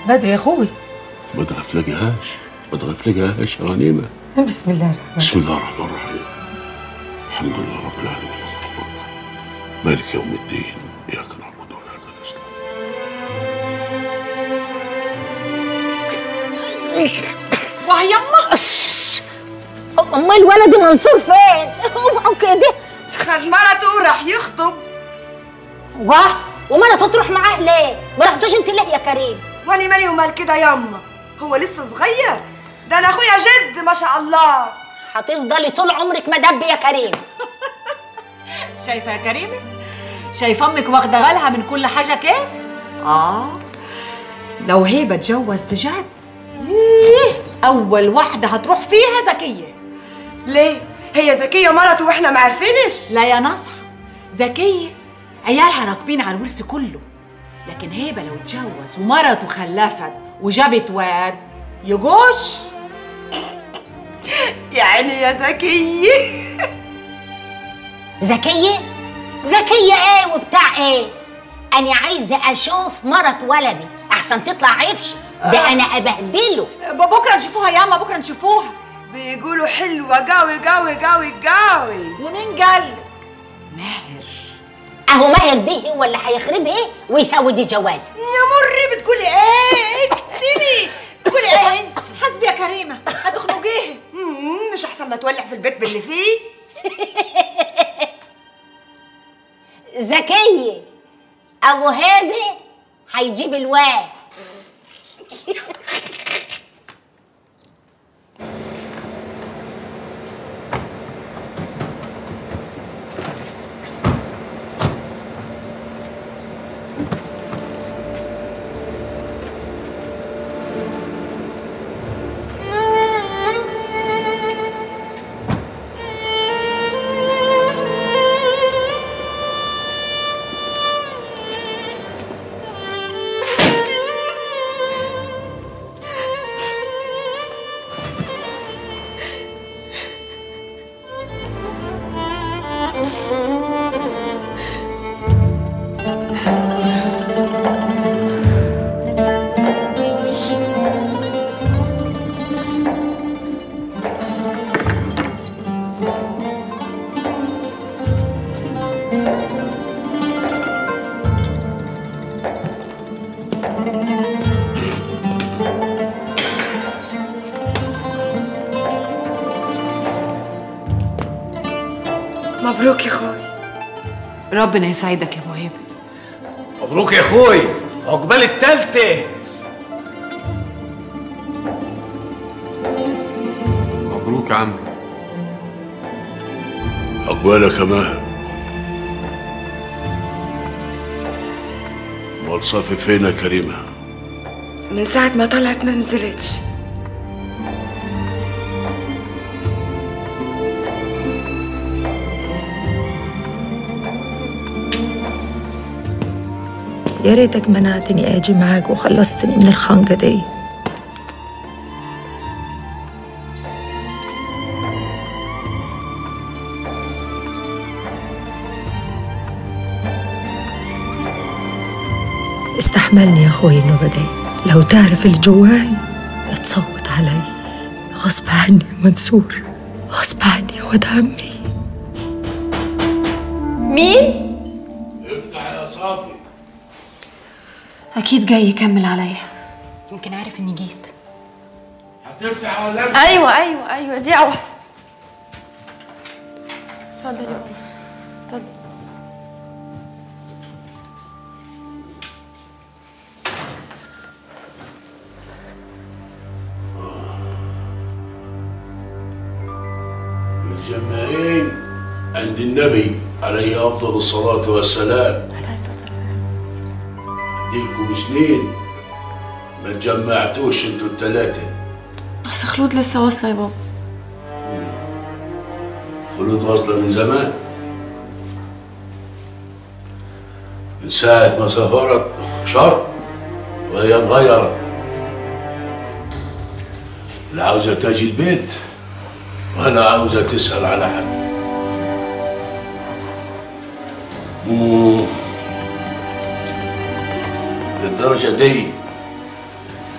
بدري يا اخوي ما تغفلقهاش ما تغفلقهاش يا غنيمة بسم الله الرحمن بسم الله الرحمن الرحيم الحمد لله رب العالمين الرحمن الرحيم مالك يوم الدين إياك نعبد وإياك نستعين واه يما امال ولدي منصور فين اوعوا كده خد مرته وراح يخطب واه ومرته تروح معاه ليه ما رحتوش انت ليه يا كريم واني مالي ومال كده يما هو لسه صغير ده انا اخويا جد ما شاء الله هتفضلي طول عمرك مدب يا كريم شايفه يا كريمه شايفه امك واخده بالها من كل حاجه كيف اه لو هيبه اتجوز بجد إيه، اول واحده هتروح فيها زكيه ليه هي ذكيه مرته واحنا ما عارفينش لا يا نصح زكيه عيالها راكبين على الورث كله لكن هيبه لو اتجوز ومرته خلفت وجابت واد يجوش يعني يا ذكيه ذكية ذكية ايه وبتاع ايه انا عايزة اشوف مرت ولدي احسن تطلع عفش ده انا ابهدله ب- بكره نشوفوها ياما بكره نشوفوها بيقولوا حلوه قوي قوي قوي قوي ومين قال ماهر اهو ماهر دي هو اللي هيخرب ايه ويسوي دي جواز يا مري بتقولي ايه اكتبي تقولي ايه انت حسبي يا كريمه هتخنقيه مم، مش احسن ما تولع في البيت باللي فيه ذكية ابو هيبة هيجيب الواد مبروك يا اخوي ربنا يسعدك يا ابو هيبه مبروك يا اخوي عقبال التالتة مبروك يا عم عقبالك يا ماهر امال صافي فين يا كريمة من ساعه ما طلعت ما نزلتش يا ريتك منعتني اجي معاك وخلصتني من الخنقه دي استحملني يا اخوي النوبه دي لو تعرف اللي جواي تصوت علي غصب عني يا منصور غصب عني يا ولد عمي مين؟ افتح يا صافي أكيد جاي يكمل عليا يمكن عارف إني جيت هتفتح ولا أنت؟ أيوة أيوة أيوة دي أول اتفضل يا ماما اتفضل متجمعين عند النبي عليه افضل الصلاه والسلام عليه الصلاة والسلام اديلكم سنين ما تجمعتوش انتوا الثلاثه بس خلود لسه واصلة يا بابا خلود واصله من زمان من ساعه ما سافرت شر وهي انغيرت لا عاوزه تجي البيت ولا عاوزه تسال على حد مم. للدرجه دي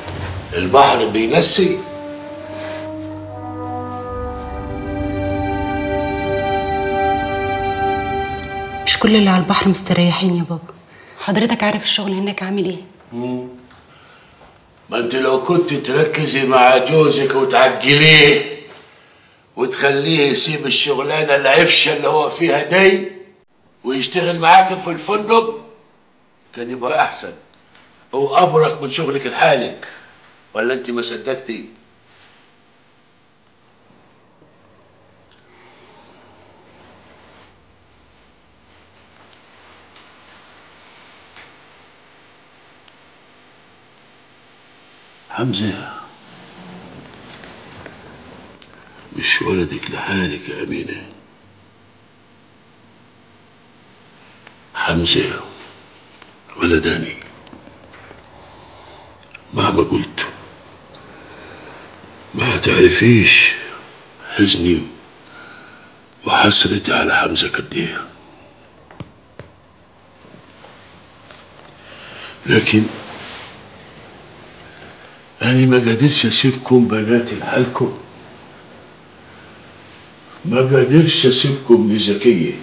البحر بينسي مش كل اللي على البحر مستريحين يا بابا حضرتك عارف الشغل هناك عامل ايه ما انت لو كنت تركزي مع جوزك وتعجليه وتخليه يسيب الشغلانه العفشه اللي هو فيها دي ويشتغل معاك في الفندق كان يبقى احسن هو ابرك من شغلك الحالك ولا انت ما صدقتي حمزة مش ولدك لحالك يا أمينة حمزة ولداني مهما قلت ما تعرفيش حزني وحسرتي على حمزة قد ايه لكن أنا ما قدرش أسيبكم بناتي لحالكم ما قدرش أسيبكم لزكية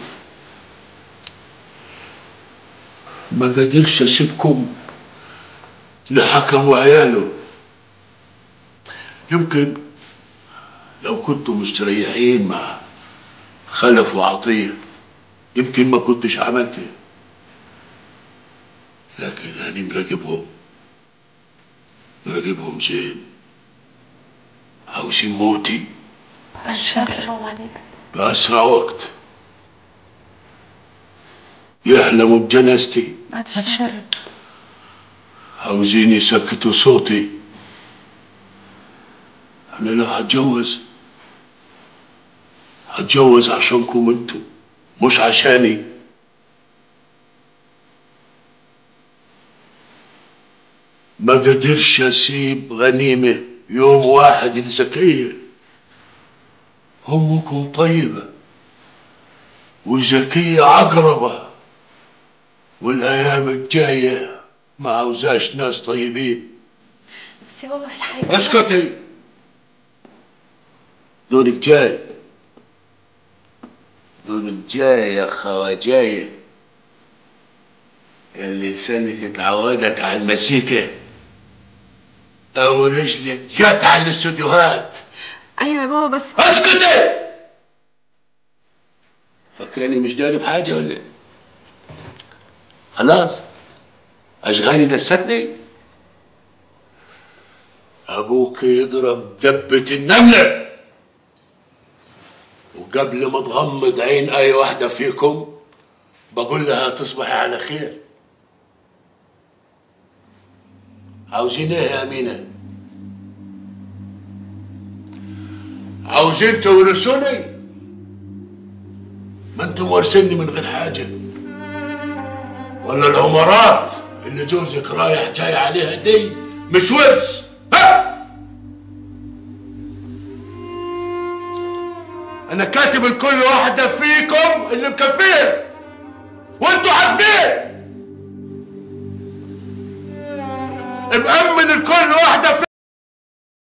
ما قدرش أسيبكم لحكم وعياله يمكن لو كنتوا مستريحين مع خلف وعطية يمكن ما كنتش عملت لكن أنا مراقبهم مراقبهم زين عاوزين موتي الشر عليك بأسرع وقت يحلموا بجنازتي بعد الشر عاوزين يسكتوا صوتي أنا لو هتجوز هتجوز عشانكم انتوا مش عشاني ما قدرش اسيب غنيمة يوم واحد لزكية أمكم طيبة وزكية عقربة والأيام الجاية ما عاوزاش ناس طيبين بس يا بابا في حاجة اسكتي دورك جاي دورك جاي يا خواجاية اللي لسانك اتعودك على المزيكا او رجلك جت على الاستوديوهات ايوه يا بابا بس اسكتي فاكراني مش داري بحاجه ولا إيه؟ خلاص اشغالي نستني ابوك يضرب دبه النمله وقبل ما تغمض عين اي واحده فيكم بقول لها تصبحي على خير عاوزين ايه يا امينه عاوزين تورثوني ما انتم وارثيني من غير حاجه ولا العمارات اللي جوزك رايح جاي عليها دي مش ورث ها انا كاتب لكل واحده فيكم اللي مكفيه وانتوا عارفين مأمن لكل واحده في